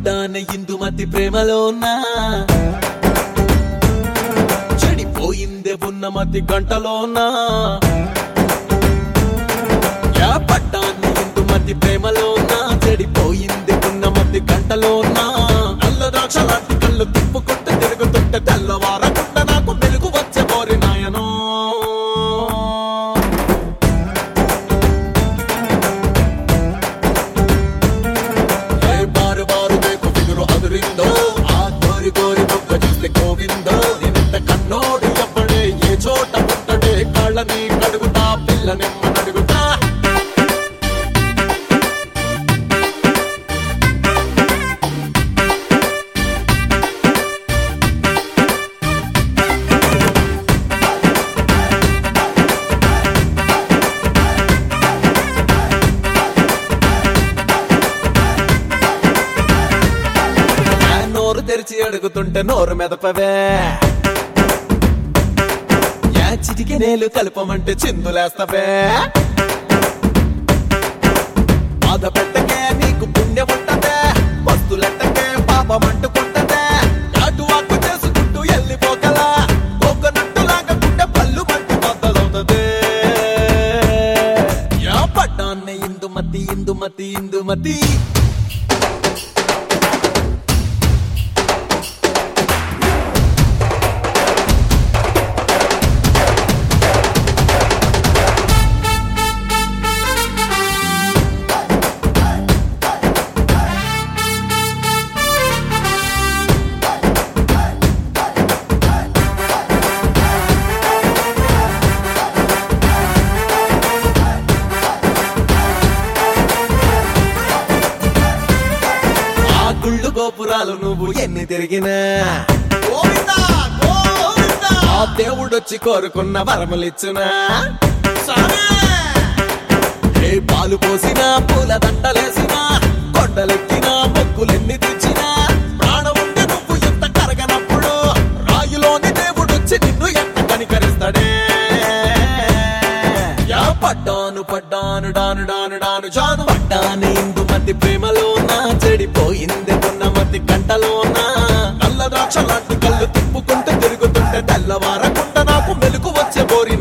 పడ్డానే ఇందుమతి ప్రేమలోనా చెడిపోయిందే ఉన్నమతి గంటలోనా యా పడ్డాన్ని ఇందుమతి ప్రేమలోనా చెడిపోయింది ఉన్నమతి గంటలోనా నల్ల ద్రాక్ష లాంటి కళ్ళు తిప్పుకుంటూ తిరుగుతుంటే తెల్లవారకుండా నాకు మెలుగు వచ్చే కోరి నాయనో ఏ బారు బారు ಬೇಕು ఫిగురు అదురిందో ఆ కోరి కోరి బొక్క చూస్తే గోవిందో నిన్న కన్నోడు ఎవ్వడే ఏ చోట పుట్టడే కాళ్ళని కడుగుతా పిల్లనెమ్మ నడుగుతా ఆ నోరు తెరిచి అడుగుతుంటే నోరు మెదపవే యా చిటికి నేలు కలపమంటే చిందులేస్తవే బాధ పెట్టకే నీకు పుణ్యం ఉంటదే వస్తులెట్టకే పాపం అంటుకుంటదే అటు వాకు చేసుకుంటూ వెళ్ళిపోగలా కోకనట్టు లాగకుంటే పళ్ళు మంటి బద్దలవుతదే యా పడ్డాన్నే ఇందుమతి ఇందుమతి ఇందుమతి ఆ గుళ్ళు గోపురాలు నువ్వు ఎన్ని తిరిగినా ఆ దేవుడొచ్చి కోరుకున్న వరములిచ్చునా ఏ పాలు పోసినా పూల దండలేసినా కొండలెక్కినా మొక్కులెన్ని తెచ్చినా ప్రాణం ఉంటే నువ్వు ఎంత కరగనప్పుడు రాయులోని దేవుడొచ్చి నిన్ను ఎంత కనికరిస్తాడే యా పడ్డాను పడ్డాను డాను డాను డాను జాను పడ్డాను ఇందు మతి ప్రేమలోన చెడిపోయింది ఉన్న మతి కంటలోన నల్ల ద్రాక్ష లాంటి కళ్ళు తిప్పుకుంటూ తిరుగుతుంటే తెల్లవారకుండా నాకు మెలుగు వచ్చే బోరి